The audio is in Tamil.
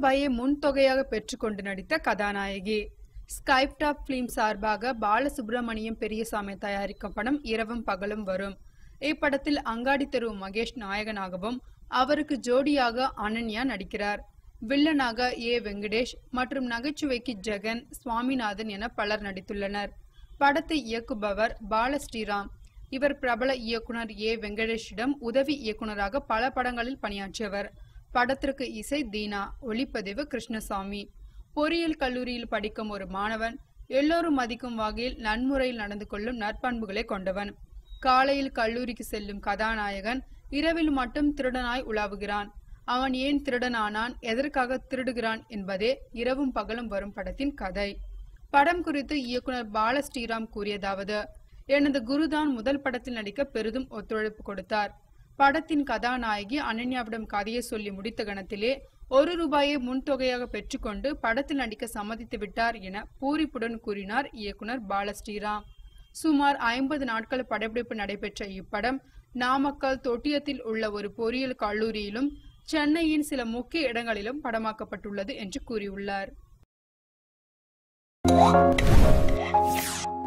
ரூபாயை முன்தொகையாக பெற்றுக்கொண்டு நடித்த கதாநாயகி ஸ்கைப் டாப் பிலிம் சார்பாக பாலசுப்ரமணியம் பெரியசாமி தயாரிக்கும் படம் இரவும் பகலும் வரும் இப்படத்தில் அங்காடி தெரு மகேஷ் நாயகனாகவும் அவருக்கு ஜோடியாக அனன்யா நடிக்கிறார் வில்லனாக ஏ வெங்கடேஷ் மற்றும் நகைச்சுவைக்கு ஜெகன் சுவாமிநாதன் என பலர் நடித்துள்ளனர் படத்தை இயக்குபவர் பால ஸ்ரீராம் இவர் பிரபல இயக்குனர் ஏ வெங்கடேஷிடம் உதவி இயக்குனராக பல படங்களில் பணியாற்றியவர் படத்திற்கு இசை தீனா ஒளிப்பதிவு கிருஷ்ணசாமி பொறியியல் கல்லூரியில் படிக்கும் ஒரு மாணவன் எல்லோரும் மதிக்கும் வகையில் நன்முறையில் நடந்து கொள்ளும் நற்பண்புகளை கொண்டவன் காலையில் கல்லூரிக்கு செல்லும் கதாநாயகன் இரவில் மட்டும் திருடனாய் உலாவுகிறான் அவன் ஏன் திருடனானான் எதற்காக திருடுகிறான் என்பதே இரவும் பகலும் வரும் படத்தின் கதை படம் குறித்து இயக்குனர் பால ஸ்ரீராம் கூறியதாவது எனது குருதான் முதல் படத்தில் நடிக்க பெரிதும் ஒத்துழைப்பு கொடுத்தார் படத்தின் கதாநாயகி அனன்யாவிடம் கதையை சொல்லி முடித்த கணத்திலே ஒரு ரூபாயை முன்தொகையாக பெற்றுக்கொண்டு படத்தில் நடிக்க சம்மதித்து விட்டார் என பூரிப்புடன் கூறினார் இயக்குனர் பால ஸ்ரீராம் சுமார் ஐம்பது நாட்கள் படப்பிடிப்பு நடைபெற்ற இப்படம் நாமக்கல் தொட்டியத்தில் உள்ள ஒரு பொறியியல் கல்லூரியிலும் சென்னையின் சில முக்கிய இடங்களிலும் படமாக்கப்பட்டுள்ளது என்று கூறியுள்ளார்